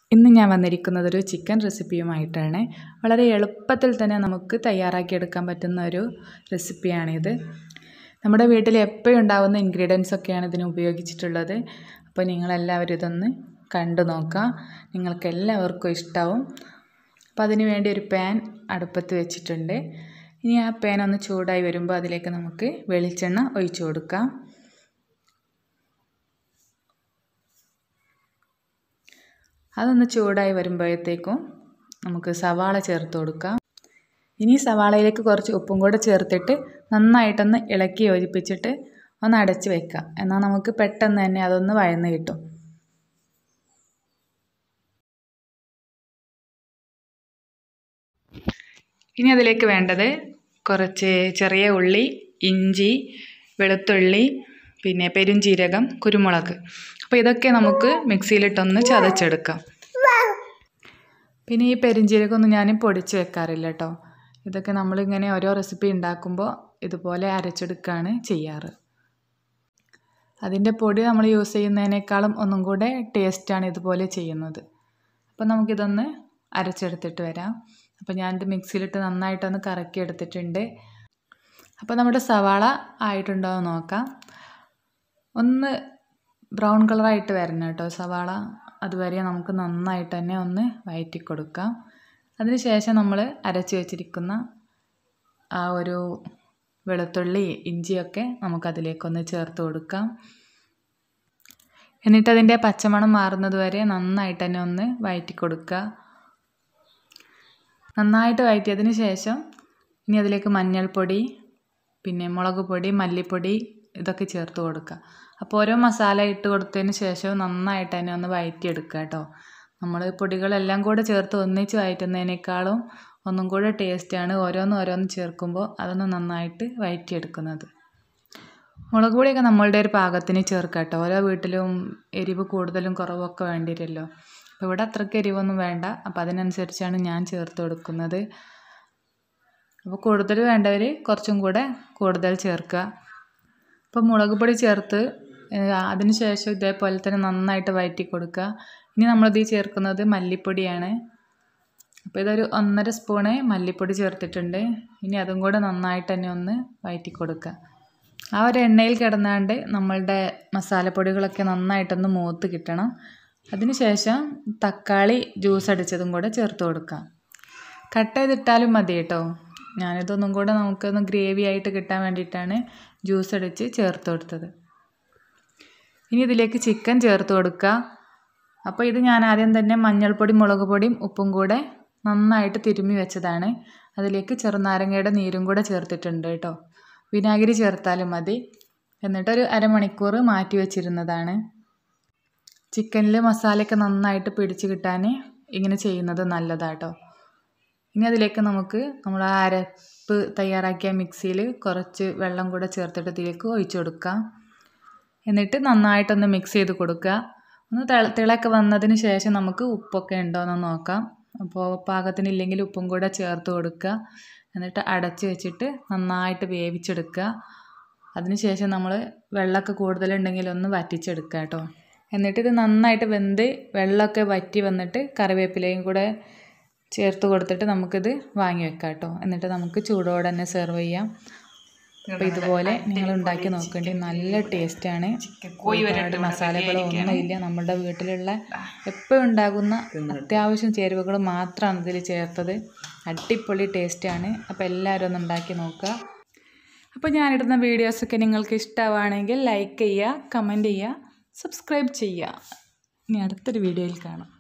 ഇന്ന് ഞാൻ വന്നിരിക്കുന്നത് ഒരു ചിക്കൻ റെസിപ്പിയുമായിട്ടാണ് വളരെ എളുപ്പത്തിൽ തന്നെ നമുക്ക് തയ്യാറാക്കിയെടുക്കാൻ പറ്റുന്ന ഒരു റെസിപ്പിയാണിത് നമ്മുടെ വീട്ടിൽ എപ്പോഴും ഉണ്ടാകുന്ന ഇൻഗ്രീഡിയൻസ് ഒക്കെയാണ് ഇതിന് ഉപയോഗിച്ചിട്ടുള്ളത് അപ്പോൾ നിങ്ങളെല്ലാവരും ഇതൊന്ന് കണ്ടു നോക്കാം നിങ്ങൾക്ക് എല്ലാവർക്കും ഇഷ്ടമാവും അപ്പോൾ അതിന് വേണ്ടി ഒരു പാൻ അടുപ്പത്ത് വെച്ചിട്ടുണ്ട് ഇനി ആ പാൻ ഒന്ന് ചൂടായി വരുമ്പോൾ അതിലേക്ക് നമുക്ക് വെളിച്ചെണ്ണ ഒഴിച്ചു കൊടുക്കാം അതൊന്ന് ചൂടായി വരുമ്പോഴത്തേക്കും നമുക്ക് സവാള ചേർത്ത് കൊടുക്കാം ഇനി സവാളയിലേക്ക് കുറച്ച് ഉപ്പും കൂടെ ചേർത്തിട്ട് നന്നായിട്ടൊന്ന് ഇളക്കി യോജിപ്പിച്ചിട്ട് ഒന്ന് അടച്ച് വെക്കാം എന്നാൽ നമുക്ക് പെട്ടെന്ന് തന്നെ അതൊന്ന് വഴന്ന് കിട്ടും ഇനി അതിലേക്ക് വേണ്ടത് കുറച്ച് ചെറിയ ഉള്ളി ഇഞ്ചി വെളുത്തുള്ളി പിന്നെ പെരുംജീരകം കുരുമുളക് അപ്പോൾ ഇതൊക്കെ നമുക്ക് മിക്സിയിലിട്ടൊന്ന് ചതച്ചെടുക്കാം പിന്നെ ഈ പെരുംജീരകമൊന്നും ഞാൻ പൊടിച്ച് വെക്കാറില്ല കേട്ടോ ഇതൊക്കെ നമ്മളിങ്ങനെ ഓരോ റെസിപ്പി ഉണ്ടാക്കുമ്പോൾ ഇതുപോലെ അരച്ചെടുക്കുകയാണ് ചെയ്യാറ് അതിൻ്റെ പൊടി നമ്മൾ യൂസ് ചെയ്യുന്നതിനേക്കാളും ഒന്നും കൂടെ ടേസ്റ്റാണ് ഇതുപോലെ ചെയ്യുന്നത് അപ്പോൾ നമുക്കിതൊന്ന് അരച്ചെടുത്തിട്ട് വരാം അപ്പോൾ ഞാനിത് മിക്സിയിലിട്ട് നന്നായിട്ടൊന്ന് കറക്കി എടുത്തിട്ടുണ്ട് അപ്പോൾ നമ്മുടെ സവാള ആയിട്ടുണ്ടോ എന്ന് നോക്കാം ഒന്ന് ബ്രൗൺ കളറായിട്ട് വരണം കേട്ടോ സവാള അതുവരെ നമുക്ക് നന്നായിട്ട് തന്നെ ഒന്ന് വയറ്റി കൊടുക്കാം അതിന് ശേഷം നമ്മൾ അരച്ച് വെച്ചിരിക്കുന്ന ആ ഒരു വെളുത്തുള്ളി ഇഞ്ചിയൊക്കെ നമുക്കതിലേക്കൊന്ന് ചേർത്ത് കൊടുക്കാം എന്നിട്ട് അതിൻ്റെ പച്ചമണം മാറുന്നത് വരെ നന്നായിട്ട് തന്നെ ഒന്ന് വയറ്റി കൊടുക്കുക നന്നായിട്ട് വഴറ്റിയതിന് ശേഷം ഇനി അതിലേക്ക് മഞ്ഞൾപ്പൊടി പിന്നെ മുളക് പൊടി മല്ലിപ്പൊടി ഇതൊക്കെ ചേർത്ത് കൊടുക്കുക അപ്പോൾ ഓരോ മസാല ഇട്ട് കൊടുത്തതിന് ശേഷം നന്നായിട്ട് തന്നെ ഒന്ന് വഴറ്റിയെടുക്കുക കേട്ടോ നമ്മൾ പൊടികളെല്ലാം കൂടെ ചേർത്ത് ഒന്നിച്ച് വഴറ്റുന്നതിനേക്കാളും ഒന്നും കൂടെ ടേസ്റ്റാണ് ഓരോന്ന് ഓരോന്ന് ചേർക്കുമ്പോൾ അതൊന്ന് നന്നായിട്ട് വഴറ്റിയെടുക്കുന്നത് മുളക് പൊടിയൊക്കെ നമ്മളുടെ ഒരു പാകത്തിന് ചേർക്കാം കേട്ടോ ഓരോ വീട്ടിലും എരിവ് കൂടുതലും കുറവൊക്കെ വേണ്ടിവരുമല്ലോ അപ്പോൾ ഇവിടെ അത്രയ്ക്ക് എരിവൊന്നും വേണ്ട അപ്പോൾ അതിനനുസരിച്ചാണ് ഞാൻ ചേർത്ത് കൊടുക്കുന്നത് അപ്പോൾ കൂടുതൽ വേണ്ടവർ കുറച്ചും കൂടെ കൂടുതൽ ചേർക്കുക അപ്പോൾ മുളക് പൊടി ചേർത്ത് അതിന് ശേഷം ഇതേപോലെ തന്നെ നന്നായിട്ട് വഴറ്റി കൊടുക്കുക ഇനി നമ്മളിത് ചേർക്കുന്നത് മല്ലിപ്പൊടിയാണ് അപ്പോൾ ഇതൊരു ഒന്നര സ്പൂണ് മല്ലിപ്പൊടി ചേർത്തിട്ടുണ്ട് ഇനി അതും കൂടെ നന്നായിട്ട് തന്നെ ഒന്ന് വഴറ്റി കൊടുക്കുക ആ ഒരു എണ്ണയിൽ കിടന്നാണ്ട് നമ്മളുടെ മസാലപ്പൊടികളൊക്കെ നന്നായിട്ടൊന്ന് മൂത്ത് കിട്ടണം അതിന് ശേഷം തക്കാളി ജ്യൂസ് അടിച്ചതും കൂടെ ചേർത്ത് കൊടുക്കാം കട്ട് ചെയ്തിട്ടാലും മതി കേട്ടോ ഞാനിതൊന്നും കൂടെ നമുക്കൊന്ന് ഗ്രേവി ആയിട്ട് കിട്ടാൻ വേണ്ടിയിട്ടാണ് ജ്യൂസ് അടിച്ച് ചേർത്ത് കൊടുത്തത് ഇനി ഇതിലേക്ക് ചിക്കൻ ചേർത്ത് കൊടുക്കുക അപ്പോൾ ഇത് ഞാൻ ആദ്യം തന്നെ മഞ്ഞൾപ്പൊടി മുളക് പൊടിയും ഉപ്പും കൂടെ നന്നായിട്ട് തിരുമ്മി വെച്ചതാണ് അതിലേക്ക് ചെറുനാരങ്ങയുടെ നീരും കൂടെ ചേർത്തിട്ടുണ്ട് കേട്ടോ വിനാഗിരി ചേർത്താലും മതി എന്നിട്ടൊരു അരമണിക്കൂർ മാറ്റി വെച്ചിരുന്നതാണ് ചിക്കനിൽ മസാലയൊക്കെ നന്നായിട്ട് പിടിച്ച് കിട്ടാൻ ഇങ്ങനെ ചെയ്യുന്നത് നല്ലതാട്ടോ ഇനി അതിലേക്ക് നമുക്ക് നമ്മൾ ആ അരപ്പ് തയ്യാറാക്കിയ മിക്സിയിൽ കുറച്ച് വെള്ളം കൂടെ ചേർത്തിട്ട് ഇതിലേക്ക് ഒഴിച്ചു കൊടുക്കാം എന്നിട്ട് നന്നായിട്ടൊന്ന് മിക്സ് ചെയ്ത് കൊടുക്കുക ഒന്ന് തിള തിളയൊക്കെ വന്നതിന് ശേഷം നമുക്ക് ഉപ്പൊക്കെ ഉണ്ടോയെന്ന് നോക്കാം അപ്പോൾ പാകത്തിനില്ലെങ്കിൽ ഉപ്പും കൂടെ ചേർത്ത് കൊടുക്കുക എന്നിട്ട് അടച്ച് വെച്ചിട്ട് നന്നായിട്ട് വേവിച്ചെടുക്കുക അതിന് ശേഷം നമ്മൾ വെള്ളമൊക്കെ കൂടുതലുണ്ടെങ്കിൽ ഒന്ന് വറ്റിച്ചെടുക്കുക കേട്ടോ എന്നിട്ട് ഇത് നന്നായിട്ട് വെന്ത് വെള്ളമൊക്കെ വറ്റി വന്നിട്ട് കറിവേപ്പിലയും കൂടെ ചേർത്ത് കൊടുത്തിട്ട് നമുക്കിത് വാങ്ങി വെക്കാം കേട്ടോ എന്നിട്ട് നമുക്ക് ചൂടോടെ തന്നെ സെർവ് ചെയ്യാം അപ്പോൾ ഇതുപോലെ നിങ്ങൾ ഉണ്ടാക്കി നോക്കേണ്ടി നല്ല ടേസ്റ്റാണ് ഒരുപാട് മസാലകളോ ഒന്നുമില്ല നമ്മുടെ വീട്ടിലുള്ള എപ്പോഴും ഉണ്ടാകുന്ന അത്യാവശ്യം ചേരുവകൾ മാത്രമാണ് ഇതിൽ ചേർത്തത് അടിപൊളി ടേസ്റ്റാണ് അപ്പോൾ എല്ലാവരും ഒന്ന് ഉണ്ടാക്കി നോക്കുക അപ്പോൾ ഞാനിടുന്ന വീഡിയോസൊക്കെ നിങ്ങൾക്ക് ഇഷ്ടമാണെങ്കിൽ ലൈക്ക് ചെയ്യുക കമൻറ്റ് ചെയ്യുക സബ്സ്ക്രൈബ് ചെയ്യുക ഇനി അടുത്തൊരു വീഡിയോയിൽ കാണാം